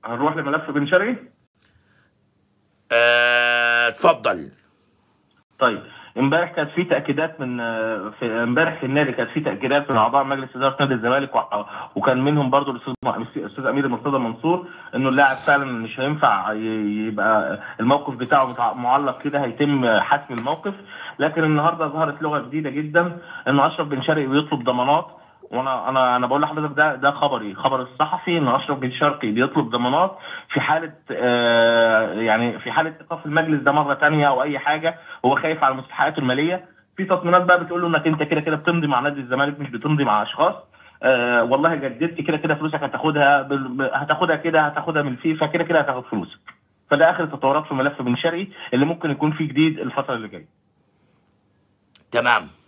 هنروح لملف بن شرقي آه، اتفضل طيب امبارح كانت في تاكيدات من آه، في امبارح في النادي كانت في تاكيدات من اعضاء مجلس اداره نادي الزمالك و- وكان منهم برضو الاستاذ الاستاذ امير المرتضى منصور انه اللاعب فعلا مش هينفع ي- يبقى الموقف بتاعه متع- معلق كده هيتم حسم الموقف لكن النهارده ظهرت لغه جديده جدا ان اشرف بن شرقي بيطلب ضمانات وانا انا انا بقول لحضرتك ده ده خبري خبر الصحفي ان اشرف بن شرقي بيطلب ضمانات في حاله آه يعني في حاله ايقاف المجلس ده مره ثانيه او اي حاجه هو خايف على مستحقاته الماليه في تطمينات بقى بتقول له انك انت كده كده بتمضي مع نادي الزمالك مش بتمضي مع اشخاص آه والله جددت كده كده فلوسك هتاخدها بال- ب- هتاخدها كده هتاخدها من الفيفا كده كده هتاخد فلوسك فده اخر التطورات في ملف بن شرقي اللي ممكن يكون فيه جديد الفتره اللي جايه تمام